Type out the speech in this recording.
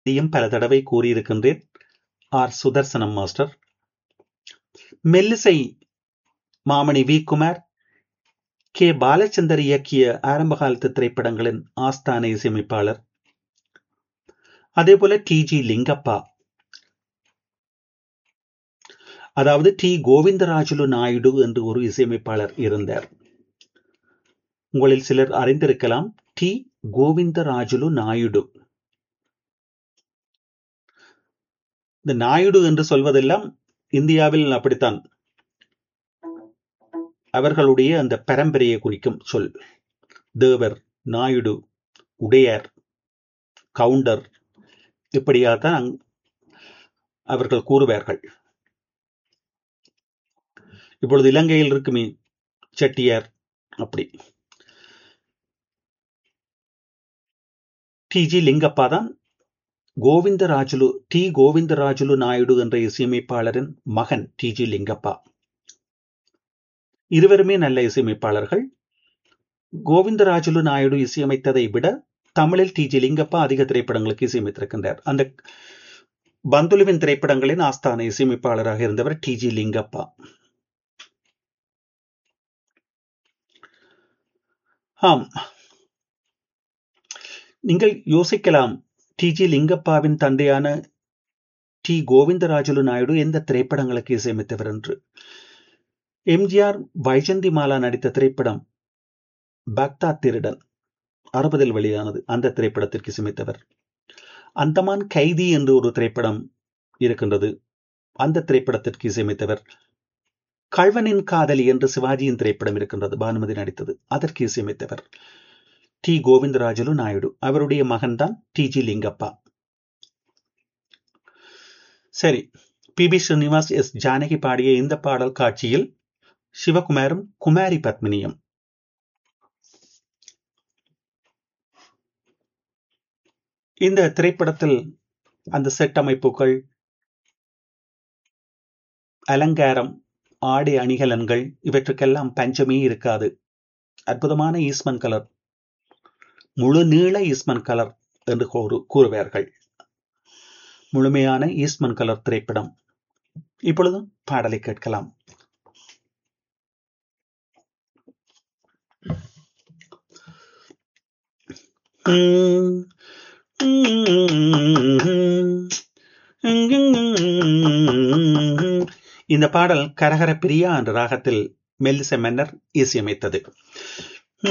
இதையும் பல தடவை கூறியிருக்கின்றேன் ஆர் சுதர்சனம் மாஸ்டர் மெல்லிசை மாமணி வி குமார் கே பாலச்சந்தர் இயக்கிய ஆரம்ப காலத்து திரைப்படங்களின் ஆஸ்தான இசையமைப்பாளர் அதேபோல டி ஜி லிங்கப்பா அதாவது டி கோவிந்தராஜுலு நாயுடு என்று ஒரு இசையமைப்பாளர் இருந்தார் உங்களில் சிலர் அறிந்திருக்கலாம் டி கோவிந்தராஜுலு நாயுடு இந்த நாயுடு என்று சொல்வதெல்லாம் இந்தியாவில் அப்படித்தான் அவர்களுடைய அந்த பரம்பரையை குறிக்கும் சொல் தேவர் நாயுடு உடையார் கவுண்டர் இப்படியாகத்தான் அவர்கள் கூறுவார்கள் இப்பொழுது இலங்கையில் இருக்குமே செட்டியார் அப்படி டி ஜி லிங்கப்பா தான் கோவிந்தராஜுலு டி கோவிந்தராஜுலு நாயுடு என்ற இசையமைப்பாளரின் மகன் டி ஜி லிங்கப்பா இருவருமே நல்ல இசையமைப்பாளர்கள் கோவிந்தராஜுலு நாயுடு இசையமைத்ததை விட தமிழில் டி ஜி லிங்கப்பா அதிக திரைப்படங்களுக்கு இசையமைத்திருக்கின்றார் அந்த பந்துலுவின் திரைப்படங்களின் ஆஸ்தான இசையமைப்பாளராக இருந்தவர் டி ஜி லிங்கப்பா ஆம் நீங்கள் யோசிக்கலாம் டி ஜி லிங்கப்பாவின் தந்தையான டி கோவிந்தராஜுலு நாயுடு எந்த திரைப்படங்களுக்கு இசையமைத்தவர் என்று எம்ஜிஆர் வைஜந்தி மாலா நடித்த திரைப்படம் பக்தா திருடன் அறுபதில் வெளியானது அந்த திரைப்படத்திற்கு இசையமைத்தவர் அந்தமான் கைதி என்று ஒரு திரைப்படம் இருக்கின்றது அந்த திரைப்படத்திற்கு இசையமைத்தவர் கழ்வனின் காதலி என்று சிவாஜியின் திரைப்படம் இருக்கின்றது பானுமதி நடித்தது அதற்கு இசையமைத்தவர் டி கோவிந்தராஜலு நாயுடு அவருடைய மகன்தான் டி ஜி லிங்கப்பா சரி P B Srinivas S Janaki பாடிய இந்த பாடல் காட்சியில் சிவகுமாரும் குமாரி பத்மினியும் இந்த திரைப்படத்தில் அந்த செட் அமைப்புகள் அலங்காரம் ஆடை அணிகலன்கள் இவற்றுக்கெல்லாம் பஞ்சமே இருக்காது அற்புதமான ஈஸ்மன் கலர் முழு நீள ஈஸ்மன் கலர் என்று கூறுவார்கள் முழுமையான ஈஸ்மன் கலர் திரைப்படம் இப்பொழுது பாடலை கேட்கலாம் இந்த பாடல் கரகர பிரியா என்ற ராகத்தில் மெல்லிசை மன்னர் இசையமைத்தது